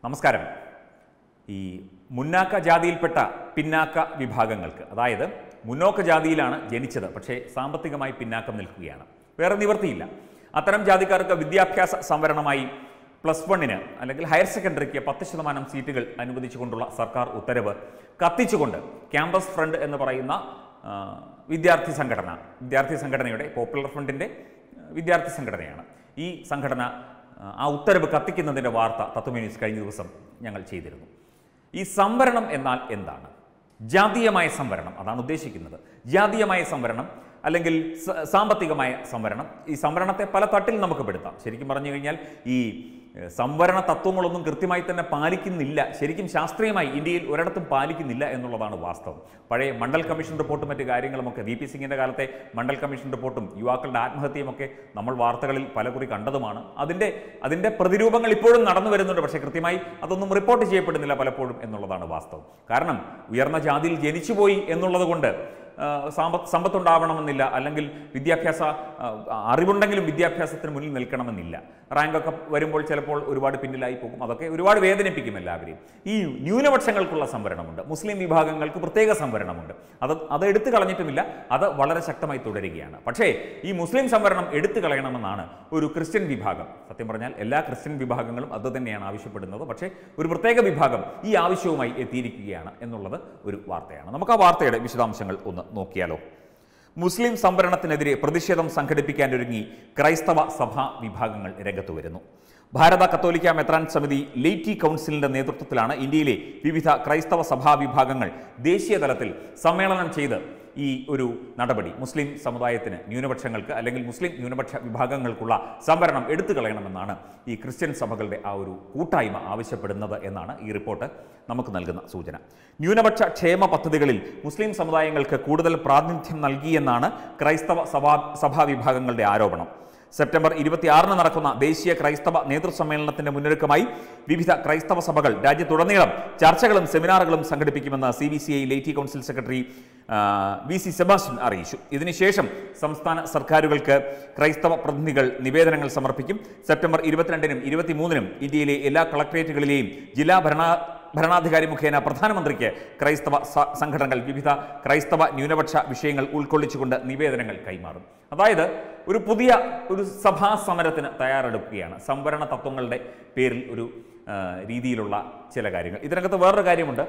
നമസ്കാരം ഈ മുന്നാക്ക ജാതിയിൽപ്പെട്ട പിന്നാക്ക വിഭാഗങ്ങൾക്ക് അതായത് മുന്നോക്ക ജാതിയിലാണ് ജനിച്ചത് പക്ഷേ സാമ്പത്തികമായി പിന്നാക്കം നിൽക്കുകയാണ് വേറെ നിവൃത്തിയില്ല അത്തരം ജാതിക്കാർക്ക് വിദ്യാഭ്യാസ സംവരണമായി പ്ലസ് വണ്ണിന് അല്ലെങ്കിൽ ഹയർ സെക്കൻഡറിക്ക് പത്ത് ശതമാനം സീറ്റുകൾ അനുവദിച്ചുകൊണ്ടുള്ള സർക്കാർ ഉത്തരവ് കത്തിച്ചുകൊണ്ട് ക്യാമ്പസ് ഫ്രണ്ട് എന്ന് പറയുന്ന ആ, വിദ്യാർത്ഥി സംഘടന വിദ്യാർത്ഥി സംഘടനയുടെ പോപ്പുലർ ഫ്രണ്ടിൻ്റെ വിദ്യാർത്ഥി സംഘടനയാണ് ഈ സംഘടന ആ, ആ ഉത്തരവ് കത്തിക്കുന്നതിൻ്റെ വാർത്ത തത്വമേ ന്യൂസ് കഴിഞ്ഞ ദിവസം ഞങ്ങൾ ചെയ്തിരുന്നു ഈ സംവരണം എന്നാൽ എന്താണ് ജാതീയമായ സംവരണം അതാണ് ഉദ്ദേശിക്കുന്നത് ജാതീയമായ സംവരണം അല്ലെങ്കിൽ സ- സാമ്പത്തികമായ സംവരണം ഈ സംവരണത്തെ പല തട്ടിൽ നമുക്ക് പെടുത്താം ശരിക്കും പറഞ്ഞു കഴിഞ്ഞാൽ ഈ ഏഹ്, സംവരണ തത്വങ്ങളൊന്നും കൃത്യമായി തന്നെ പാലിക്കുന്നില്ല ശരിക്കും ശാസ്ത്രീയമായി ഇന്ത്യയിൽ ഒരിടത്തും പാലിക്കുന്നില്ല എന്നുള്ളതാണ് വാസ്തവം പഴയ മണ്ഡൽ കമ്മീഷൻ റിപ്പോർട്ടും മറ്റു കാര്യങ്ങളുമൊക്കെ വി പി സിംഗിൻ്റെ കാലത്തെ മണ്ഡൽ കമ്മീഷൻ റിപ്പോർട്ടും യുവാക്കളുടെ ആത്മഹത്യയുമൊക്കെ നമ്മൾ വാർത്തകളിൽ പലകുറി കണ്ടതുമാണ് അതിൻ്റെ അതിൻ്റെ പ്രതിരൂപങ്ങൾ ഇപ്പോഴും നടന്നു വരുന്നുണ്ട് പക്ഷേ കൃത്യമായി അതൊന്നും റിപ്പോർട്ട് ചെയ്യപ്പെടുന്നില്ല പലപ്പോഴും എന്നുള്ളതാണ് വാസ്തവം കാരണം ഉയർന്ന ജാതിയിൽ ജനിച്ചുപോയി എന്നുള്ളത് കൊണ്ട് ആ, സാമ്പത്ത് സമ്പത്തുണ്ടാവണമെന്നില്ല അല്ലെങ്കിൽ വിദ്യാഭ്യാസ ആ, അറിവുണ്ടെങ്കിലും വിദ്യാഭ്യാസത്തിന് മുന്നിൽ നിൽക്കണമെന്നില്ല റാങ്കൊക്കെ വരുമ്പോൾ ചിലപ്പോൾ ഒരുപാട് പിന്നിലായി പോകും അതൊക്കെ ഒരുപാട് വേദനിപ്പിക്കും എല്ലാവരെയും ഈ ന്യൂനപക്ഷങ്ങൾക്കുള്ള സംവരണമുണ്ട് മുസ്ലിം വിഭാഗങ്ങൾക്ക് പ്രത്യേക സംവരണമുണ്ട് അത് അത് എടുത്തു കളഞ്ഞിട്ടുമില്ല അത് വളരെ ശക്തമായി തുടരുകയാണ് പക്ഷേ ഈ മുസ്ലിം സംവരണം എടുത്തു കളയണമെന്നാണ് ഒരു ക്രിസ്ത്യൻ വിഭാഗം സത്യം പറഞ്ഞാൽ എല്ലാ ക്രിസ്ത്യൻ വിഭാഗങ്ങളും അത് തന്നെയാണ് ആവശ്യപ്പെടുന്നത് പക്ഷേ ഒരു പ്രത്യേക വിഭാഗം ഈ ആവശ്യവുമായി എത്തിയിരിക്കുകയാണ് എന്നുള്ളത് ഒരു വാർത്തയാണ് നമുക്ക് ആ വാർത്തയുടെ വിശദാംശങ്ങൾ ഒന്ന് നോക്കിയാലോ മുസ്ലിം സംവരണത്തിനെതിരെ പ്രതിഷേധം സംഘടിപ്പിക്കാൻ ഒരുങ്ങി ക്രൈസ്തവ സഭാ വിഭാഗങ്ങൾ രംഗത്ത് വരുന്നു ഭാരത കത്തോലിക്ക മെത്രാൻ സമിതി ലേറ്റി കൗൺസിലിന്റെ നേതൃത്വത്തിലാണ് ഇന്ത്യയിലെ വിവിധ ക്രൈസ്തവ സഭാ വിഭാഗങ്ങൾ ദേശീയ തലത്തിൽ സമ്മേളനം ചെയ്ത് ഈ ഒരു നടപടി മുസ്ലിം സമുദായത്തിന് ന്യൂനപക്ഷങ്ങൾക്ക് അല്ലെങ്കിൽ മുസ്ലിം ന്യൂനപക്ഷ വിഭാഗങ്ങൾക്കുള്ള സംവരണം എടുത്തു കളയണമെന്നാണ് ഈ ക്രിസ്ത്യൻ സഭകളുടെ ആ ഒരു കൂട്ടായ്മ ആവശ്യപ്പെടുന്നത് എന്നാണ് ഈ റിപ്പോർട്ട് നമുക്ക് നൽകുന്ന സൂചന ന്യൂനപക്ഷ ക്ഷേമ പദ്ധതികളിൽ മുസ്ലിം സമുദായങ്ങൾക്ക് കൂടുതൽ പ്രാതിനിധ്യം നൽകിയെന്നാണ് ക്രൈസ്തവ സഭാ സഭാ വിഭാഗങ്ങളുടെ ആരോപണം സെപ്റ്റംബർ ഇരുപത്തിയാറിന് നടക്കുന്ന ദേശീയ ക്രൈസ്തവ നേതൃസമ്മേളനത്തിന്റെ മുന്നൊരുക്കമായി വിവിധ ക്രൈസ്തവ സഭകൾ രാജ്യത്തുടനീളം ചർച്ചകളും സെമിനാറുകളും സംഘടിപ്പിക്കുമെന്ന് C B C I laity council secretary ആ, വി സി സെബാസ്റ്റ്യൻ അറിയിച്ചു ഇതിനുശേഷം സംസ്ഥാന സർക്കാരുകൾക്ക് ക്രൈസ്തവ പ്രതിനിധികൾ നിവേദനങ്ങൾ സമർപ്പിക്കും സെപ്റ്റംബർ ഇരുപത്തിരണ്ടിനും ഇരുപത്തിമൂന്നിനും ഇന്ത്യയിലെ എല്ലാ കളക്ട്രേറ്റുകളിലെയും ജില്ലാ ഭരണ ഭരണാധികാരി മുഖേന പ്രധാനമന്ത്രിക്ക് ക്രൈസ്തവ സ- സംഘടനകൾ വിവിധ ക്രൈസ്തവ ന്യൂനപക്ഷ വിഷയങ്ങൾ ഉൾക്കൊള്ളിച്ചുകൊണ്ട് നിവേദനങ്ങൾ കൈമാറും അതായത് ഒരു പുതിയ ഒരു സഭാ സമരത്തിന് തയ്യാറെടുക്കുകയാണ് സംവരണ തത്വങ്ങളുടെ പേരിൽ ഒരു ആ, രീതിയിലുള്ള ചില കാര്യങ്ങൾ ഇതിനകത്ത് വേറൊരു കാര്യമുണ്ട്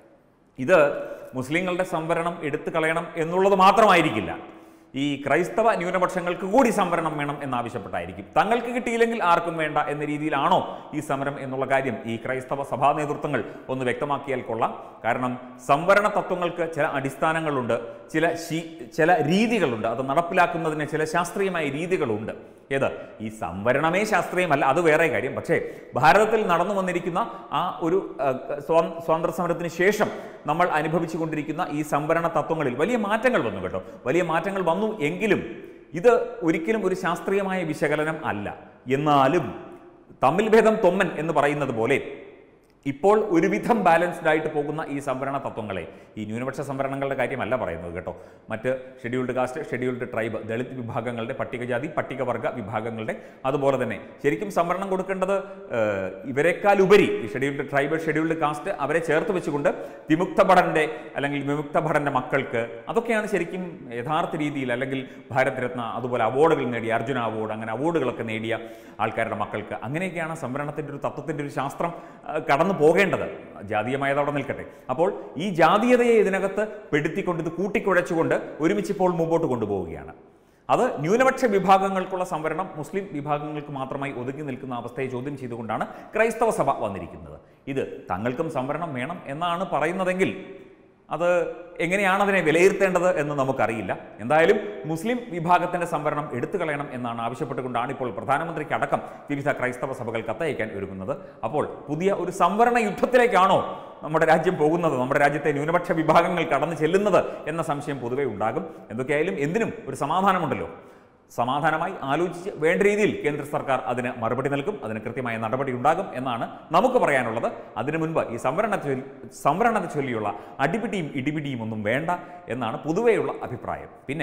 ഇത് മുസ്ലിങ്ങളുടെ സംവരണം എടുത്തു കളയണം എന്നുള്ളത് മാത്രമായിരിക്കില്ല ഈ ക്രൈസ്തവ ന്യൂനപക്ഷങ്ങൾക്ക് കൂടി സംവരണം വേണം എന്നാവശ്യപ്പെട്ടായിരിക്കും തങ്ങൾക്ക് കിട്ടിയില്ലെങ്കിൽ ആർക്കും വേണ്ട എന്ന രീതിയിലാണോ ഈ സമരം എന്നുള്ള കാര്യം ഈ ക്രൈസ്തവ സഭാ നേതൃത്വങ്ങൾ ഒന്ന് വ്യക്തമാക്കിയാൽ കൊള്ളാം കാരണം സംവരണ തത്വങ്ങൾക്ക് ചില അടിസ്ഥാനങ്ങളുണ്ട് ചില ശീ- ചില രീതികളുണ്ട് അത് നടപ്പിലാക്കുന്നതിന് ചില ശാസ്ത്രീയമായ രീതികളുണ്ട് ഏത് ഈ സംവരണമേ ശാസ്ത്രീയമല്ല അത് വേറെ കാര്യം പക്ഷേ ഭാരതത്തിൽ നടന്നു വന്നിരിക്കുന്ന ആ ഒരു ആ, സ്വാ- സ്വാതന്ത്ര്യ സമരത്തിന് ശേഷം നമ്മൾ അനുഭവിച്ചു കൊണ്ടിരിക്കുന്ന ഈ സംവരണ തത്വങ്ങളിൽ വലിയ മാറ്റങ്ങൾ വന്നു കേട്ടോ വലിയ മാറ്റങ്ങൾ വന്നു എങ്കിലും ഇത് ഒരിക്കലും ഒരു ശാസ്ത്രീയമായ വിശകലനം അല്ല എന്നാലും തമ്മിൽ ഭേദം തൊമ്മൻ എന്ന് പറയുന്നത് പോലെ ഇപ്പോൾ ഒരുവിധം ബാലൻസ്ഡ് ആയിട്ട് പോകുന്ന ഈ സംവരണ തത്വങ്ങളെ ഈ ന്യൂനപക്ഷ സംവരണങ്ങളുടെ കാര്യമല്ല പറയുന്നത് കേട്ടോ മറ്റ് scheduled caste scheduled tribe Dalit വിഭാഗങ്ങളുടെ പട്ടികജാതി പട്ടികവർഗ വിഭാഗങ്ങളുടെ അതുപോലെ തന്നെ ശരിക്കും സംവരണം കൊടുക്കേണ്ടത് ഏഹ്, ഇവരെക്കാൾ ഉപരി ഈ ഷെഡ്യൂൾഡ് ട്രൈബ് ഷെഡ്യൂൾഡ് കാസ്റ്റ് അവരെ ചേർത്ത് വെച്ചുകൊണ്ട് വിമുക്ത ഭടന്റെ അല്ലെങ്കിൽ വിമുക്ത ഭടന്റെ മക്കൾക്ക് അതൊക്കെയാണ് ശരിക്കും യഥാർത്ഥ രീതിയിൽ അല്ലെങ്കിൽ ഭാരത് രത്ന അതുപോലെ അവാർഡുകൾ നേടിയ അർജുന അവാർഡ് അങ്ങനെ അവാർഡുകളൊക്കെ നേടിയ ആൾക്കാരുടെ മക്കൾക്ക് അങ്ങനെയൊക്കെയാണ് സംവരണത്തിൻ്റെ ഒരു തത്വത്തിൻ്റെ ഒരു ശാസ്ത്രം ആ, കടന്നു പോകേണ്ടത് ജാതീയമായത് അവിടെ നിൽക്കട്ടെ അപ്പോൾ ഈ ജാതീയതയെ ഇതിനകത്ത് പെടുത്തിക്കൊണ്ട് ഇത് കൂട്ടിക്കുഴച്ചുകൊണ്ട് ഒരുമിച്ച് ഇപ്പോൾ മുമ്പോട്ട് കൊണ്ടുപോവുകയാണ് അത് ന്യൂനപക്ഷ വിഭാഗങ്ങൾക്കുള്ള സംവരണം മുസ്ലിം വിഭാഗങ്ങൾക്ക് മാത്രമായി ഒതുങ്ങി നിൽക്കുന്ന അവസ്ഥയെ ചോദ്യം ചെയ്തുകൊണ്ടാണ് ക്രൈസ്തവ സഭ വന്നിരിക്കുന്നത് ഇത് തങ്ങൾക്കും സംവരണം വേണം എന്നാണ് പറയുന്നതെങ്കിൽ അത് എങ്ങനെയാണ് അതിനെ വിലയിരുത്തേണ്ടത് എന്ന് നമുക്കറിയില്ല എന്തായാലും മുസ്ലിം വിഭാഗത്തിന്റെ സംവരണം എടുത്തു കളയണം എന്നാണ് ആവശ്യപ്പെട്ടുകൊണ്ടാണ് ഇപ്പോൾ പ്രധാനമന്ത്രിക്ക് അടക്കം വിവിധ ക്രൈസ്തവ സഭകൾ കത്തയക്കാൻ ഒരുങ്ങുന്നത് അപ്പോൾ പുതിയ ഒരു സംവരണ യുദ്ധത്തിലേക്കാണോ നമ്മുടെ രാജ്യം പോകുന്നത് നമ്മുടെ രാജ്യത്തെ ന്യൂനപക്ഷ വിഭാഗങ്ങൾ കടന്നു ചെല്ലുന്നത് എന്ന സംശയം പൊതുവെ ഉണ്ടാകും എന്തൊക്കെയായാലും എന്തിനും ഒരു സമാധാനമുണ്ടല്ലോ സമാധാനമായി ആലോചിച്ച് വേണ്ട രീതിയിൽ കേന്ദ്ര സർക്കാർ അതിന് മറുപടി നൽകും അതിന് കൃത്യമായ നടപടി ഉണ്ടാകും എന്നാണ് നമുക്ക് പറയാനുള്ളത് അതിനു മുൻപ് ഈ സംവരണത്തെ ചൊല്ലി സംവരണത്തെ ചൊല്ലിയുള്ള അടിപിടിയും ഇടിപിടിയും ഒന്നും വേണ്ട എന്നാണ് പൊതുവെയുള്ള അഭിപ്രായം പിന്നെ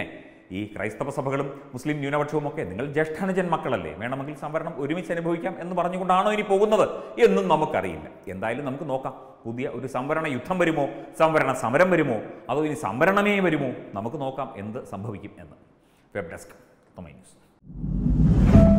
ഈ ക്രൈസ്തവ സഭകളും മുസ്ലിം ന്യൂനപക്ഷവും ഒക്കെ നിങ്ങൾ ജ്യേഷ്ഠാനുജൻ മക്കളല്ലേ വേണമെങ്കിൽ സംവരണം ഒരുമിച്ച് അനുഭവിക്കാം എന്ന് പറഞ്ഞുകൊണ്ടാണോ ഇനി പോകുന്നത് എന്നും നമുക്കറിയില്ല എന്തായാലും നമുക്ക് നോക്കാം പുതിയ ഒരു സംവരണ യുദ്ധം വരുമോ സംവരണ സമരം വരുമോ അതോ ഇനി സംവരണമേ വരുമോ നമുക്ക് നോക്കാം എന്ത് സംഭവിക്കും എന്ന് വെബ് ഡെസ്ക് ന്യൂസ്